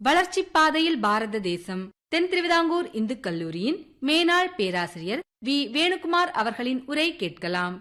வளர்ச்சிப் பாதையில் பாரத தேசம் தென் திருவிதாங்கூர் இந்து கல்லூரியின் மேனாள் பேராசிரியர் வி வேணுகுமார் அவர்களின் உரை கேட்கலாம்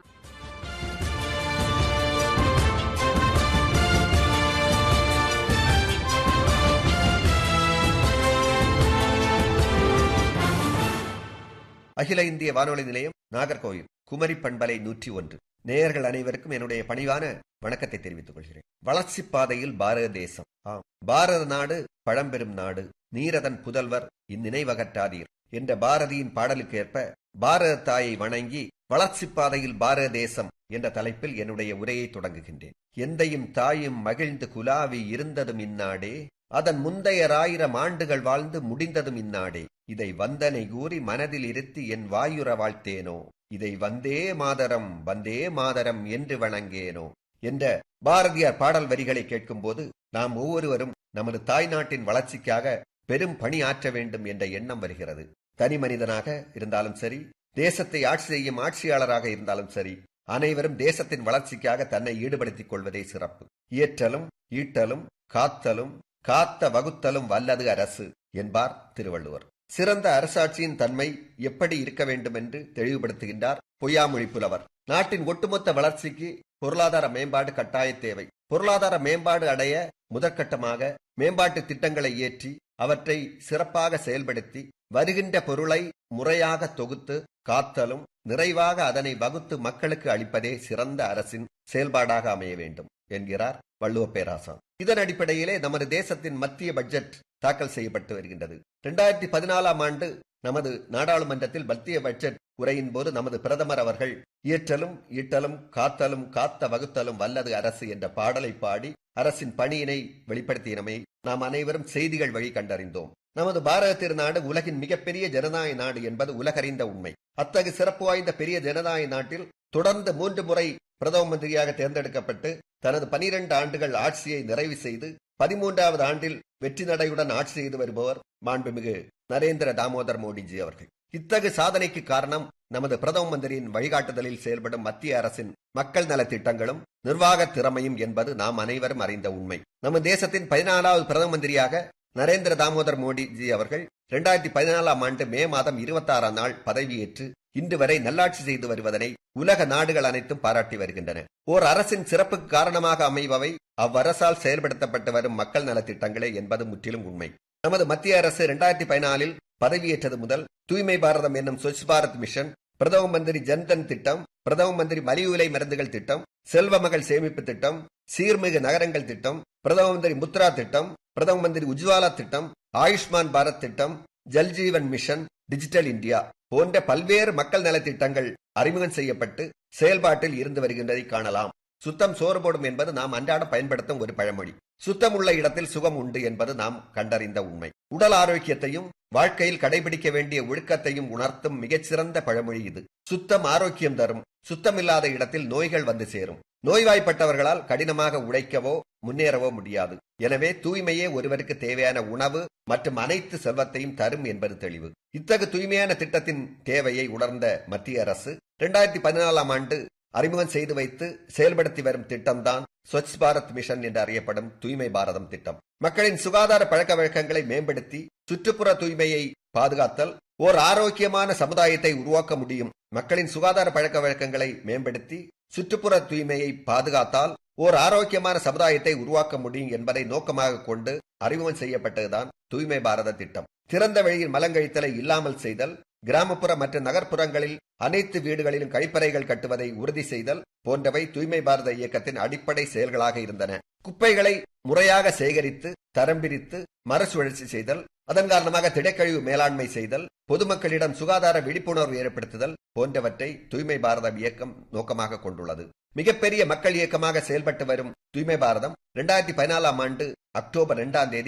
அகில இந்திய வானொலி நிலையம் நாகர்கோவில் குமரி பண்பலை நூற்றி ஒன்று நேயர்கள் அனைவருக்கும் என்னுடைய பணிவான வணக்கத்தை தெரிவித்துக் கொள்கிறேன் வளர்ச்சி பாதையில் பாரத தேசம் ஆம் பாரத நாடு பழம்பெரும் நாடு நீரதன் புதல்வர் இந்நினைவகற்றாதீர் என்ற பாரதியின் பாடலுக்கு ஏற்ப பாரத தாயை வணங்கி வளர்ச்சி பாதையில் பாரத தேசம் என்ற தலைப்பில் என்னுடைய உரையை தொடங்குகின்றேன் எந்தையும் தாயும் மகிழ்ந்து குலாவி இருந்ததும் இந்நாடே அதன் முந்தைய ஆயிரம் ஆண்டுகள் வாழ்ந்து முடிந்ததும் இந்நாடே இதை வந்தனை கூறி மனதில் இருத்தி என் வாயுற வாழ்த்தேனோ இதை வந்தே மாதரம் வந்தே மாதரம் என்று வணங்கேனோ என்ற பாரதியார் பாடல் வரிகளை கேட்கும்போது நாம் ஒவ்வொருவரும் நமது தாய் நாட்டின் வளர்ச்சிக்காக பெரும் பணி ஆற்ற வேண்டும் என்ற எண்ணம் வருகிறது தனி மனிதனாக இருந்தாலும் சரி தேசத்தை ஆட்சி செய்யும் ஆட்சியாளராக இருந்தாலும் சரி அனைவரும் தேசத்தின் வளர்ச்சிக்காக தன்னை ஈடுபடுத்திக் கொள்வதே சிறப்பு இயற்றலும் ஈட்டலும் காத்தலும் காத்த வகுத்தலும் வல்லது அரசு என்பார் திருவள்ளுவர் சிறந்த அரசாட்சியின் தன்மை எப்படி இருக்க வேண்டும் என்று தெளிவுபடுத்துகின்றார் பொய்யாமொழி புலவர் நாட்டின் ஒட்டுமொத்த வளர்ச்சிக்கு பொருளாதார மேம்பாடு கட்டாய தேவை பொருளாதார மேம்பாடு அடைய முதற்கட்டமாக மேம்பாட்டு திட்டங்களை இயற்றி அவற்றை சிறப்பாக செயல்படுத்தி வருகின்ற பொருளை முறையாக தொகுத்து காத்தலும் நிறைவாக அதனை வகுத்து மக்களுக்கு அளிப்பதே சிறந்த அரசின் செயல்பாடாக அமைய வேண்டும் என்கிறார் வள்ளுவ பேராசான் இதன் அடிப்படையிலே நமது தேசத்தின் மத்திய பட்ஜெட் தாக்கல் செய்யப்பட்டு வருகின்றது இரண்டாயிரத்தி பதினாலாம் ஆண்டு நமது நாடாளுமன்றத்தில் மத்திய பட்ஜெட் உரையின் போது நமது பிரதமர் அவர்கள் இயற்றலும் ஈட்டலும் காத்தலும் காத்த வகுத்தலும் வல்லது அரசு என்ற பாடலை பாடி அரசின் பணியினை வெளிப்படுத்தியனமை நாம் அனைவரும் செய்திகள் வழி கண்டறிந்தோம் நமது பாரத திருநாடு உலகின் மிகப்பெரிய ஜனநாயக நாடு என்பது உலகறிந்த உண்மை அத்தகு சிறப்பு வாய்ந்த பெரிய ஜனநாயக நாட்டில் தொடர்ந்து மூன்று முறை பிரதம மந்திரியாக தேர்ந்தெடுக்கப்பட்டு தனது பனிரெண்டு ஆண்டுகள் ஆட்சியை நிறைவு செய்து பதிமூன்றாவது ஆண்டில் வெற்றி நடையுடன் ஆட்சி செய்து வருபவர் மாண்புமிகு நரேந்திர தாமோதர் மோடிஜி அவர்கள் இத்தகு சாதனைக்கு காரணம் நமது பிரதம மந்திரியின் வழிகாட்டுதலில் செயல்படும் மத்திய அரசின் மக்கள் நல திட்டங்களும் நிர்வாக திறமையும் என்பது நாம் அனைவரும் அறிந்த உண்மை நம்ம தேசத்தின் பதினாலாவது பிரதம மந்திரியாக நரேந்திர தாமோதர் மோடிஜி அவர்கள் இரண்டாயிரத்தி பதினாலாம் ஆண்டு மே மாதம் இருபத்தி ஆறாம் நாள் பதவியேற்று இன்று வரை நல்லாட்சி செய்து வருவதனை உலக நாடுகள் அனைத்தும் பாராட்டி வருகின்றன ஓர் அரசின் சிறப்புக்கு காரணமாக அமைபவை அவ்வரசால் செயல்படுத்தப்பட்டு வரும் மக்கள் நலத்திட்டங்களே என்பது முற்றிலும் உண்மை நமது மத்திய அரசு இரண்டாயிரத்தி பதினாலில் பதவியேற்றது முதல் தூய்மை பாரதம் என்னும் ஸ்வச் பாரத் மிஷன் பிரதம மந்திரி ஜன்தன் திட்டம் பிரதம மந்திரி மலிவுலை மருந்துகள் திட்டம் செல்வ மகள் சேமிப்பு திட்டம் சீர்மிகு நகரங்கள் திட்டம் பிரதம மந்திரி முத்ரா திட்டம் பிரதம மந்திரி உஜ்வாலா திட்டம் ஆயுஷ்மான் பாரத் திட்டம் ஜல்ஜீவன் மிஷன் டிஜிட்டல் இந்தியா போன்ற பல்வேறு மக்கள் நலத்திட்டங்கள் அறிமுகம் செய்யப்பட்டு செயல்பாட்டில் இருந்து வருகின்றதை காணலாம் சுத்தம் சோறு போடும் என்பது நாம் அன்றாடம் பயன்படுத்தும் ஒரு பழமொழி சுத்தம் உள்ள இடத்தில் சுகம் உண்டு என்பது நாம் கண்டறிந்த உண்மை உடல் ஆரோக்கியத்தையும் வாழ்க்கையில் கடைபிடிக்க வேண்டிய ஒழுக்கத்தையும் உணர்த்தும் மிகச்சிறந்த பழமொழி இது சுத்தம் ஆரோக்கியம் தரும் சுத்தமில்லாத இடத்தில் நோய்கள் வந்து சேரும் நோய்வாய்ப்பட்டவர்களால் கடினமாக உழைக்கவோ முன்னேறவோ முடியாது எனவே தூய்மையே ஒருவருக்கு தேவையான உணவு மற்றும் அனைத்து செல்வத்தையும் தரும் என்பது தெளிவு இத்தகு தூய்மையான திட்டத்தின் தேவையை உணர்ந்த மத்திய அரசு இரண்டாயிரத்தி பதினாலாம் ஆண்டு அறிமுகம் செய்து வைத்து செயல்படுத்தி வரும் திட்டம்தான் ஸ்வச் பாரத் மிஷன் என்று அறியப்படும் தூய்மை பாரதம் திட்டம் மக்களின் சுகாதார பழக்க வழக்கங்களை மேம்படுத்தி சுற்றுப்புற தூய்மையை பாதுகாத்தல் ஓர் ஆரோக்கியமான சமுதாயத்தை உருவாக்க முடியும் மக்களின் சுகாதார பழக்க வழக்கங்களை மேம்படுத்தி சுற்றுப்புற தூய்மையை பாதுகாத்தால் ஓர் ஆரோக்கியமான சமுதாயத்தை உருவாக்க முடியும் என்பதை நோக்கமாக கொண்டு அறிமுகம் செய்யப்பட்டதுதான் தூய்மை பாரத திட்டம் திறந்த வெளியில் மலங்கழித்தலை இல்லாமல் செய்தல் கிராமப்புற மற்றும் நகர்ப்புறங்களில் அனைத்து வீடுகளிலும் கழிப்பறைகள் கட்டுவதை உறுதி செய்தல் போன்றவை தூய்மை பாரத இயக்கத்தின் அடிப்படை செயல்களாக இருந்தன குப்பைகளை முறையாக சேகரித்து தரம் பிரித்து மறுசுழற்சி செய்தல் அதன் காரணமாக திடக்கழிவு மேலாண்மை செய்தல் பொதுமக்களிடம் சுகாதார விழிப்புணர்வு ஏற்படுத்துதல் போன்றவற்றை தூய்மை பாரதம் இயக்கம் நோக்கமாக கொண்டுள்ளது மிகப்பெரிய மக்கள் இயக்கமாக செயல்பட்டு வரும் தூய்மை பாரதம் இரண்டாயிரத்தி பதினாலாம் ஆண்டு அக்டோபர் இரண்டாம் தேதி